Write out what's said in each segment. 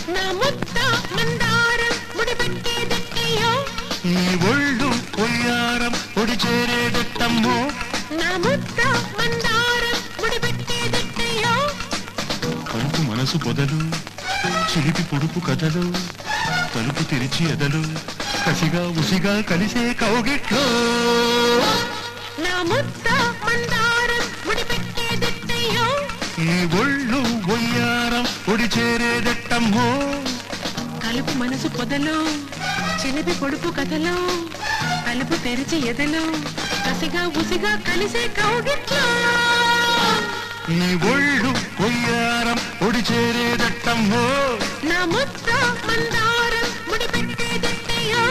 నా ముద్ద మందారం ముడిపెట్టేదెట్టయ్యో నీ ఒళ్ళు పొయ్యారం ఒడి చేరేదెట్టమ్మో నా ముద్ద మందారం ముడిపెట్టేదెట్టయ్యో కలుపు మనసు పొదలు చిలిపి పొడుపు కథలు తలుపు తెరిచి ఎదలు కసిగా ఉసిగా కలిసే కౌగిట్లో నా ముద్ద మందారం ముడిపెట్టేదెట్టయ్యో నీ ఒళ్ళు ఒయ్యారం ఒడి చేరేదెట్టమ్మో కలుపు మనసు పొదలు చిలిపి పొడుపు కథలు తలుపు తెరిచి ఎదలు కసిగా ఉసిగా కలిసే కౌగిట్లో నీ ఒళ్ళు ఒయ్యారం ఒడి చేరేదట్టమ్మో నా ముద్ద మందారం ముడిపెట్టేదెట్టయ్యో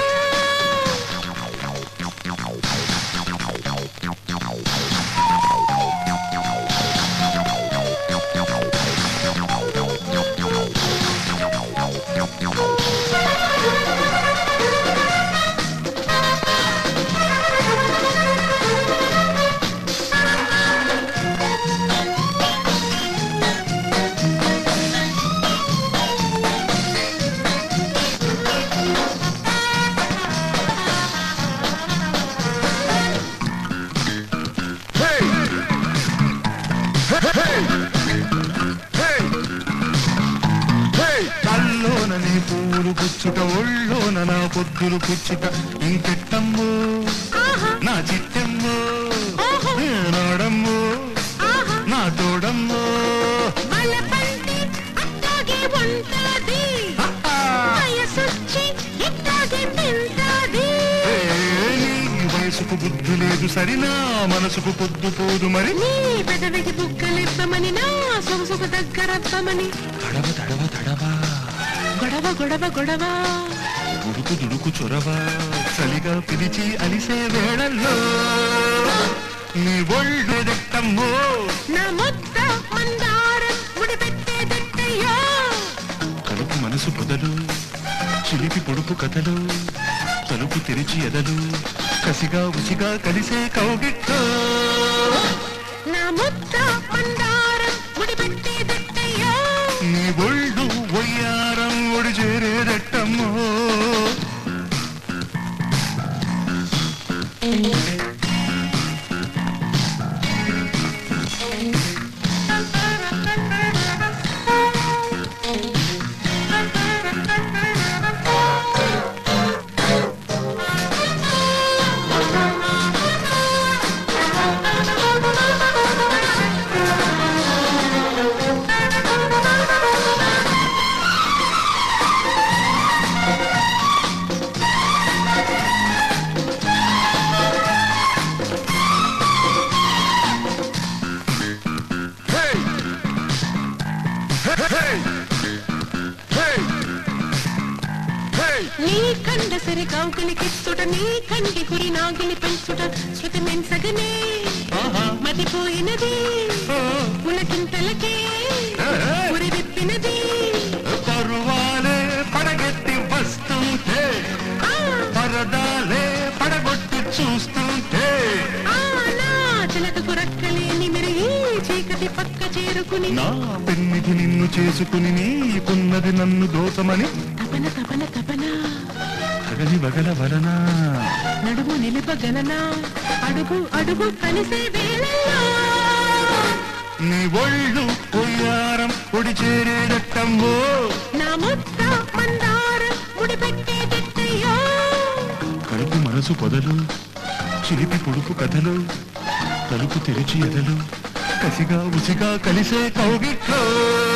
కల్లోన నీ పూలు పుచ్చుట ఒళ్ళోన నా పొద్దులు పుచ్చుట ఇంకెట్టమ్మో ఆహా నా చిట్టమ్మో ఓహో. నాడమ్మో ఆహా నా తోడమ్మో బలపంటి అట్టాగే ఉంటాది వయసొచ్చి ఇట్టాగే తింటాది ఏ, నీ వయసుకు బుద్ధి లేదు సరినా మనసుకు పొద్దు పోదు మరి నీ పెదవికి బుక్కలిప్పమని నా సొగసుకు దగ్గరప్పమని తడవ తడవ తడవ గొడవ గొడవ గొడవ ఉడుకు దుడుకు చొరవ చలిగా పిలిచి అలిసే వేళల్లో నీ ఒళ్ళు దట్టమ్మో నా ముద్ద మందారం ముడిపెట్టేదట్టయ్యో కలుపు మనసు పొదలు చిలిపి పొడుపు కథలు తలుపు తెరిచి ఎదలు కసిగా ఉసిగా కలిసే కౌగిట్లో నా ముద్ద మందారం ముడిపెట్టేదట్టయ్యో నీ ఒళ్ళు ఒయ్యారం ఒడి చేరేదట్టమ్మో నీ కండ సరి కౌకిలి కిచ్చుట నీ కంటి కురి నాగిలి పెంచుట శృతి మెంసగనే ఆహా. మతిపోయినది పులకింతలకే ఉరి విప్పినది పరువాలే పడగెత్తి వస్తుంటే ఆ, పరదాలే పడగొట్టి చూస్తుంటే ఆ, నా చిలకకు రక్కలేని మెరిగి చీకటి పక్క చేరుకుని నా పెన్నిధి నిన్ను చేసుకుని నీకున్నది నన్ను దోసమని తపన తపన తపన తగని వగల వలన నడుము నిలుపగలనా అడుగు అడుగు కలిసే వేళల్లో నీ ఒళ్ళు పొయ్యారం పొడి చేరేదట్టమ్మో నా ముద్ద మందారం ముడిపెట్టేదెట్టయ్యో కడుపు మనసు పొదలు చిలిపి పొడుపు కథలు తలుపు తెరిచి ఎదలు కసిగా ఉసిగా కలిసే కౌగిట్లో